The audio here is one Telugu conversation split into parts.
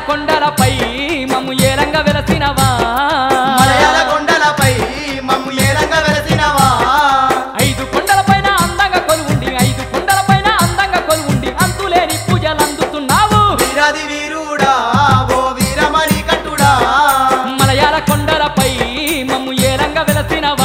కొండలపై మమ్ము ఏలంగా వెలసినవా మలయాళ కొండలపై మమ్ము ఏలంగా వెలసినవా ఐదు కొండలపైన అందంగా కొలువుండి ఐదు కొండలపైన అందంగా కొలువుండి అంతులేని పూజలు అందుతున్నావు వీరాది వీరుడా ఓ వీరమణి కట్టుడా మలయాళ కొండలపై మమ్ము ఏలంగా వెలసినవా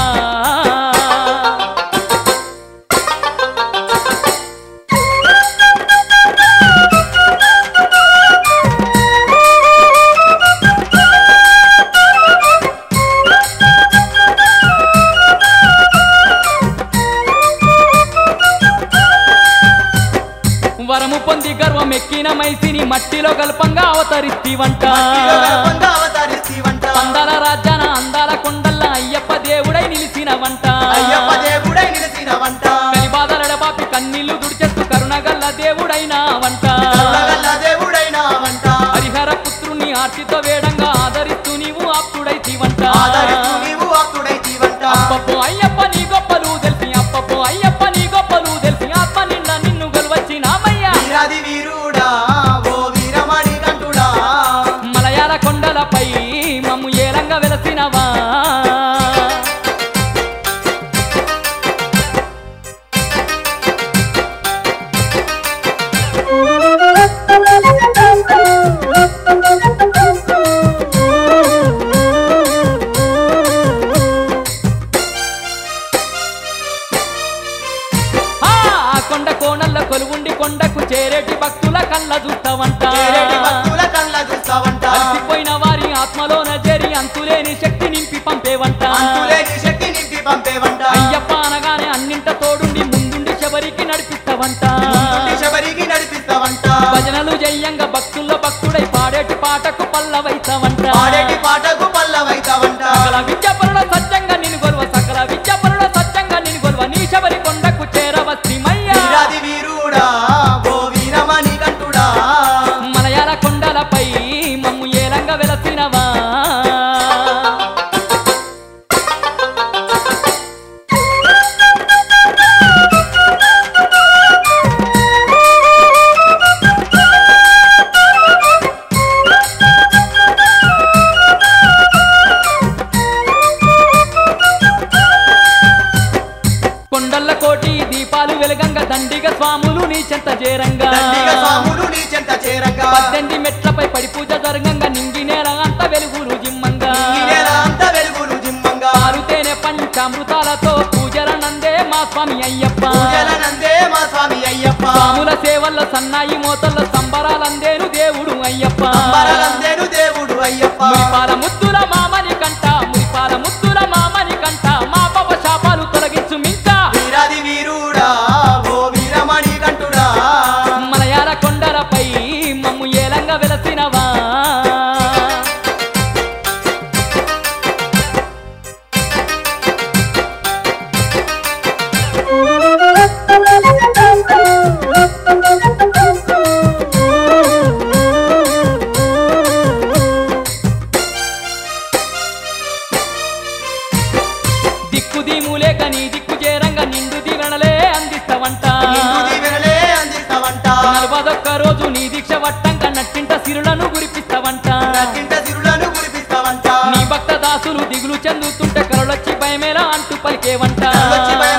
వరము పొంది గర్వం ఎక్కిన మైసిని మట్టిలో గల్పంగా అవతరిస్తివంట గర్భంగా అవతరిస్తీవంట అందాల రాజ్యాన అందాల కొండల్ల అయ్యప్ప దేవుడై నిలిచినవంట అయ్యప్ప దేవుడై నిలిచినవంట కలిబాదలడ బాపి కన్నీళ్లు దుడిచెత్తు కరుణగల్ల దేవుడైన వంట కరుణగల్ల దేవుడైనావంట హరిహర పుత్రుని ఆర్తితో వేడంగా ఆదరిస్తూ నీవు ఆప్తుడైతివంట ఆదరిస్తూ నీవు ఆప్తుడైతీవంట అప్పపు అయ్యప్ప నీ గొప్పలు తెలిసి అప్పపు అయ్యప్ప నీ గొప్పలు తెలిసి ఆత్మ నిండా నిన్ను గెలవచ్చినామయ్యా వీరాది వీరుడా ఓ వీరమణి కంటుడా మలయాళ కొండలపై మమ్ము ఏలంగా వెలసినవా ఆ ఆ కొండ కోణల్ల కొలువుండి కొండకు చేరేటి భక్తుల కళ్ళ చూస్తావంట చేరేటి భక్తుల కళ్ళ చూస్తావంట అలసిపోయిన వారి ఆత్మలోన చేరి అంతులేని శక్తి నింపి పంపేవంట అంతులేని శక్తి నింపి పంపేవంట అయ్యప్ప అనగానే అన్నింట తోడుండి ముందుండి శబరికి నడిపిస్తావంట ముందుండి శబరికి నడిపిస్తావంట భజనలు జయ్యంగా భక్తుల్లో భక్తుడై పాడేటి పాటకు పల్లవైతావంట పాడేటి పాటకు పల్లవైతావంట సకల విద్యాపరుల సత్యంగా నిన్ను గొలవ సకల విద్యాపరుల సత్యంగా నిన్ను గొలవ నీ శబరి కొండకు చేరవచ్చిమయ్యా వీరాది వీరుడా ఓ వీరమణి కంటుడా మలయాళ కొండలపై మమ్ము ఏలంగా వెలసినవా కొండల్ల కోటి దీపాలు వెలగంగా దండిగా స్వాములు నీ చెంత చేరంగా దండిగ స్వాములు నీ చెంత చేరంగా పద్దెనిమిది మెట్లపై పడి పూజ జరగంగా నింగి నేల అంత వెలుగులు జిమ్మంగా ఈ నేల అంత వెలుగులు జిమ్మంగా పారుతేనే పంచామృతాలతో పూజల నందే మా స్వామి అయ్యప్ప పూజలనందే మా స్వామి అయ్యప్ప స్వాముల సేవల్లో సన్నాయి మోతల్లో సంబరాలందేను దేవుడు అయ్యప్ప అంబరనందేను దేవుడు అయ్యప్ప మురిపాల ముద్దుల మామని కంట మురిపాల ముద్దుల మామని కంట మా పాప శాపాలు తొలగించు మింక వీరాది వీరుడా ఓ వీరమణి కంటుడా మలయాళ కొండలపై మమ్ము ఏలంగా వెలసినవా దిక్కు దీములేక నీ దిక్కు చేరంగా నిండు దీవెనలే అందిస్తావంట నిన్ను దీవెనలే అందిస్తావంట నలభదొక్క రోజు నీ దీక్ష వట్టంక నట్టింట సిరులను గురిపిస్తావంట నచ్చింట సిరులను కురిపిస్తావంట నీ భక్త దాసులు దిగులు చెందుతుంటే కరులొచ్చి భయమేలా అంటూ పలికేవంట వచ్చి భయం